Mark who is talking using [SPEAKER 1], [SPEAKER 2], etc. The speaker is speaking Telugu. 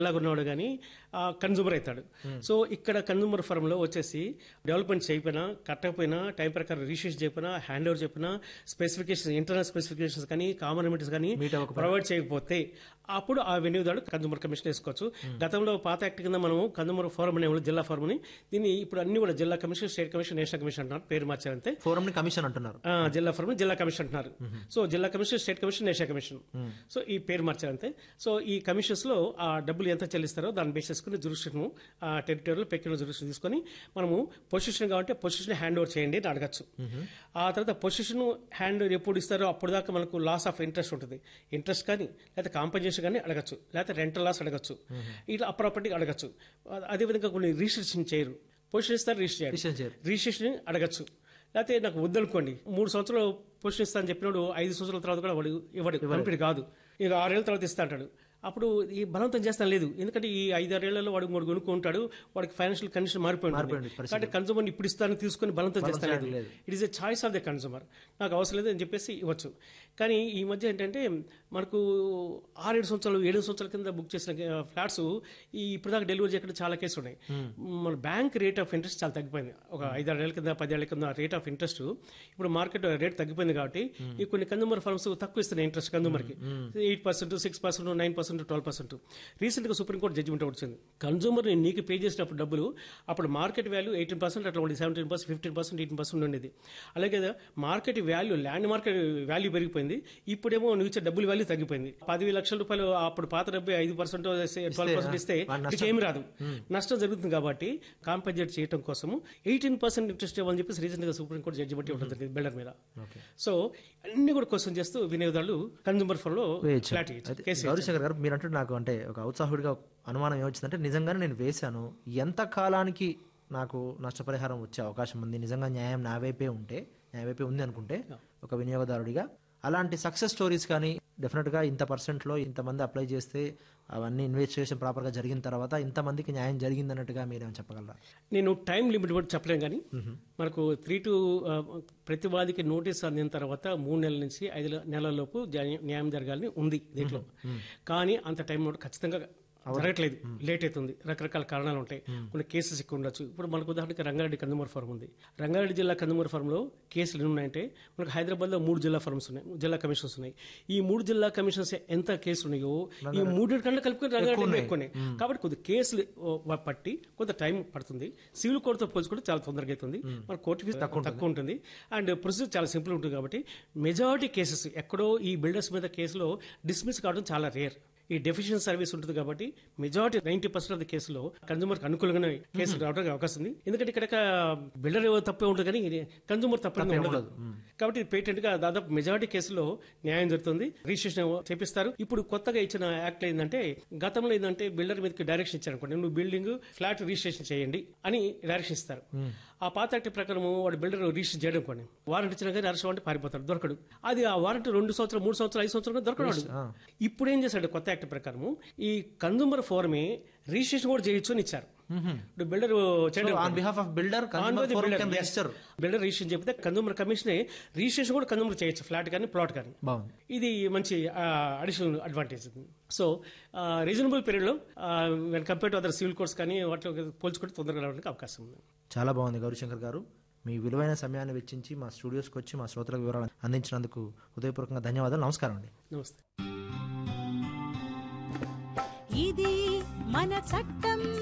[SPEAKER 1] ఎలాగున్నాడు కానీ కన్జ్యూమర్ అవుతాడు సో ఇక్కడ కన్జ్యూమర్ ఫర్మ్ లో వచ్చేసి డెవలప్మెంట్ చేయకపోయినా కట్టకపోయినా టైం ప్రకారం రిజిస్ట్రేషన్ చేయకపోయినా హ్యాండ్ ఓవర్ చెప్పినా స్పెసిఫికేషన్స్ ఇంటర్నల్ స్పెసిఫికేషన్స్ కానీ కామన్ లిమిట్స్ కానీ
[SPEAKER 2] Meet అవ్వకపోయినా.
[SPEAKER 1] ప్రొవైడ్ చేయకపోతే అప్పుడు ఆ వినియోగదారుడు కన్జ్యూమర్ కమిషన్ వేసుకోవచ్చు గతంలో పాత యాక్ట్ కింద మనము కన్జ్యూమర్ ఫోరం అనే జిల్లా ఫోరం ని దీన్ని ఇప్పుడు అన్ని కూడా జిల్లా commission state commission national commission అంటున్నారు పేరు మార్చారంతే
[SPEAKER 2] ఫోరం ని కమిషన్ అంటున్నారు
[SPEAKER 1] ఆ, జిల్లా ఫోరం జిల్లా కమిషన్ అంటున్నారు సో జిల్లా commission state commission national commission so ఈ పేరు మార్చారంతే సో ఈ కమిషన్స్ లో ఆ డబ్బులు ఎంత చెల్లిస్తారో దాన్ని బేస్ చేసుకుని జురిస్టిక్షన్ ఆ టెరిటోరియల్ పెక్యులర్ జురిస్టిక్షన్ తీసుకొని మనము పొజిషన్ కాబట్టి పొజిషన్ హ్యాండ్ ఓవర్ చేయండి అని అడగచ్చు ఆ తర్వాత పొజిషన్ హ్యాండ్ ఓవర్ ఎప్పుడు ఇస్తారో అప్పుడు దాకా మనకు లాస్ ఆఫ్ ఇంట్రెస్ట్ ఉంటుంది ఇంట్రెస్ట్ కానీ లేకపోతే కాంపన్సేషన్ కానీ అడగచ్చు లేకపోతే రెంటల్ లాస్ అడగచ్చు ఇట్లా అప్రాపర్టీ అడగచ్చు అదేవిధంగా కొన్ని రిజిస్ట్రేషన్ చేయరు పొజిషన్ ఇస్తారు రిజిస్టర్
[SPEAKER 2] Registration చేయరు.
[SPEAKER 1] రిజిస్ట్రేషన్ అడగచ్చు లేకపోతే నాకు వద్దనుకోండి మూడు సంవత్సరాలు పొజిషన్ ఇస్తా అని చెప్పినాడు ఐదు సంవత్సరాల తర్వాత కూడా వాడు ఇవ్వడు కంపెనీ కాదు ఇక ఆరేళ్ల తర్వాత ఇస్తా అంటాడు అప్పుడు ఈ బలవంతం చేస్తాను లేదు ఎందుకంటే ఈ ఐదారేళ్లలో వాడు ఇంకోటి కొనుక్కుంటాడు వాడికి ఫైనాన్షియల్ కండిషన్ మారిపోయింది
[SPEAKER 2] మారిపోయింది పరిస్థితి.
[SPEAKER 1] కాబట్టి కన్సూమర్ ఇప్పుడు ఇస్తాను తీసుకొని బలవంతం చేస్తాను
[SPEAKER 2] చేయడం లేదు.
[SPEAKER 1] It is a choice of the consumer నాకు అవసరం లేదు అని చెప్పేసి ఇవ్వచ్చు కానీ ఈ మధ్య ఏంటంటే మనకు ఆరేడు సంవత్సరాలు ఏడు సంవత్సరాల కింద బుక్ చేసిన ఫ్లాట్స్ ఈ ఇప్పుడు దాకా డెలివరీ చేయకుండా చాలా కేసులు ఉన్నాయి మన బ్యాంక్ రేట్ ఆఫ్ ఇంట్రెస్ట్ చాలా తగ్గిపోయింది ఒక ఐదారేళ్ల కింద పదేళ్ల కింద రేట్ ఆఫ్ ఇంట్రెస్ట్ ఇప్పుడు మార్కెట్ రేట్ తగ్గిపోయింది కాబట్టి ఈ కొన్ని కన్సూమర్ ఫర్మ్స్ తక్కువ ఇస్తున్నాయి ఇంట్రెస్ట్ కన్సూమర్ కి eight percent six percent nine percent twelve percent recent గా సుప్రీంకోర్టు జడ్జిమెంట్ వచ్చింది కన్సూమర్ నీకు పే చేసినప్పుడు డబ్బులు అప్పుడు మార్కెట్ వాల్యూ ఎయిటీన్ పర్సెంట్ అట్లా ఉండేది seventeen percent fifteen percent eighteen percent ఉండేది అలాగే market value land market value పెరిగిపోయింది ఇప్పుడేమో నువ్వు ఇచ్చే డబ్బుల వాల్యూ తగ్గిపోయింది పదివేల లక్షల రూపాయలు అప్పుడు పాత డబ్బు ఐదు పర్సెంట్ ట్వెల్వ్ పర్సెంట్ ఇస్తే
[SPEAKER 2] వాడి నష్టం.
[SPEAKER 1] నీకు ఏమి రాదు నష్టం జరుగుతుంది కాబట్టి కాంపెన్సేట్ చేయడం కోసము ఎయిటీన్ పర్సెంట్ ఇంట్రెస్ట్ ఇవ్వాలని చెప్పేసి రీసెంట్ గా సుప్రీంకోర్టు జడ్జిమెంట్ ఇవ్వడం జరిగింది బిల్డర్ మీద సో అన్ని కూడా క్వశ్చన్ చేస్తూ వినియోగదారులు కన్సూమర్ ఫోన్ లో
[SPEAKER 2] వేయచ్చు.
[SPEAKER 1] ఫ్లాట్ ఇవ్వచ్చు.
[SPEAKER 2] అయితే
[SPEAKER 1] కేసు
[SPEAKER 2] గౌరీశంకర్ గారు మీరు అంటే నాకు అంటే ఒక ఉత్సాహుడిగా అనుమానం ఏమొచ్చిందంటే నిజంగానే నేను వేశాను ఎంత కాలానికి నాకు నష్టపరిహారం వచ్చే అవకాశం ఉంది నిజంగా న్యాయం నా వైపే ఉంటే న్యాయ వైపే ఉంది అనుకుంటే ఒక వినియోగదారుడిగా అలాంటి సక్సెస్ స్టోరీస్ కానీ డెఫినెట్గా ఇంత పర్సెంట్లో ఇంతమంది అప్లై చేస్తే అవన్నీ ఇన్వెస్టిగేషన్ ప్రాపర్గా జరిగిన తర్వాత ఇంతమందికి న్యాయం జరిగింది అన్నట్టుగా మీరేమైనా చెప్పగలరా
[SPEAKER 1] నేను టైం లిమిట్ బట్టి చెప్పలేను కానీ మనకు త్రీ టు ప్రతి వాదికి నోటీస్ అందిన తర్వాత మూడు నెలల నుంచి ఐదు నెలల లోపు జా- న్యాయం జరగాలని ఉంది దీంట్లో కానీ అంత టైం నోట్ ఖచ్చితంగా జరగట్లేదు లేట్ అవుతుంది రకరకాల కారణాలు ఉంటాయి కొన్ని కేసెస్ ఎక్కువ ఉండొచ్చు ఇప్పుడు మనకు ఉదాహరణకి రంగారెడ్డి కందుమూరు ఫార్మ్ ఉంది రంగారెడ్డి జిల్లా కందుమూరు ఫార్మ్లో కేసులు ఎన్ని ఉన్నాయంటే మనకు హైదరాబాద్లో మూడు జిల్లా ఫార్మ్స్ ఉన్నాయి జిల్లా కమిషన్స్ ఉన్నాయి ఈ మూడు జిల్లా కమిషన్స్ ఎంత కేసులు ఉన్నాయో ఈ మూడు కన్నా కలుపుకొని రంగారెడ్డి ఎక్కువ ఉన్నాయి కాబట్టి కొద్ది కేసులు ఓ, పట్టి కొంత టైం పడుతుంది సివిల్ కోర్టుతో పోల్చుకుంటే చాలా తొందరగా అవుతుంది మన కోర్టు ఫీజు తక్కువ ఉంటుంది అండ్ ప్రొసీజర్ చాలా సింపుల్ ఉంటుంది కాబట్టి మెజారిటీ కేసెస్ ఎక్కడో ఈ బిల్డర్స్ మీద కేసులో డిస్మిస్ కావడం చాలా రేర్ ఈ డెఫిషియన్ సర్వీస్ ఉంటుంది కాబట్టి majority ninety percent of the కేసులో కన్జ్యూమర్ అనుకూలంగానే కేసులు రావడానికి అవకాశం ఉంది ఎందుకంటే ఇక్కడ బిల్డర్ తప్పే ఉంటుంది కానీ కన్జ్యూమర్ తప్పే ఉండదు కాబట్టి ఇది పేటెంట్ గా దాదాపు మెజారిటీ కేసులో న్యాయం జరుగుతుంది రిజిస్ట్రేషన్ చేపిస్తారు ఇప్పుడు కొత్తగా ఇచ్చిన యాక్ట్ ఏంటంటే గతంలో ఏంటంటే బిల్డర్ మీదకి డైరెక్షన్ ఇచ్చారు అనుకోండి నువ్వు బిల్డింగ్ ఫ్లాట్ రిజిస్ట్రేషన్ చేయండి అని డైరెక్షన్ ఇస్తారు ఆ పాత యాక్ట్ ప్రకారం వాడు బిల్డర్ రిజిస్టర్ చేయడం కొన్ని వారంటీ ఇచ్చినా కానీ అరెస్ట్ అంటే పారిపోతాడు దొరకడు అది ఆ వారంటీ రెండు సంవత్సరాలు మూడు సంవత్సరాలు ఐదు సంవత్సరాలు దొరకడు వాడు. ఇప్పుడు ఏం చేశాడు కొత్త యాక్ట్ ప్రకారం ఈ కన్జూమర్ ఫోరమే రిజిస్ట్రేషన్ కూడా చేయొచ్చు అని ఇచ్చారు ఇప్పుడు బిల్డర్ చేయడం
[SPEAKER 2] on behalf of builder register
[SPEAKER 1] builder registration చెప్తే కన్జూమర్ కమిషన్ రిజిస్ట్రేషన్ కూడా కన్జూమర్ చేయొచ్చు ఫ్లాట్ కానీ ప్లాట్ కానీ
[SPEAKER 2] బాగుంది
[SPEAKER 1] ఇది మంచి additional advantage so reasonable period లో when compare to other civil courts కానీ వాటిలో పోల్చుకుంటే తొందరగా రావడానికి అవకాశం ఉంది
[SPEAKER 2] చాలా బాగుంది గౌరీశంకర్ గారు మీ విలువైన సమయాన్ని వెచ్చించి మా స్టూడియోస్కి వచ్చి మా శ్రోతలకు వివరాలు అందించినందుకు హృదయపూర్వకంగా ధన్యవాదాలు నమస్కారం అండి
[SPEAKER 1] నమస్తే
[SPEAKER 3] ఇది మన చట్టం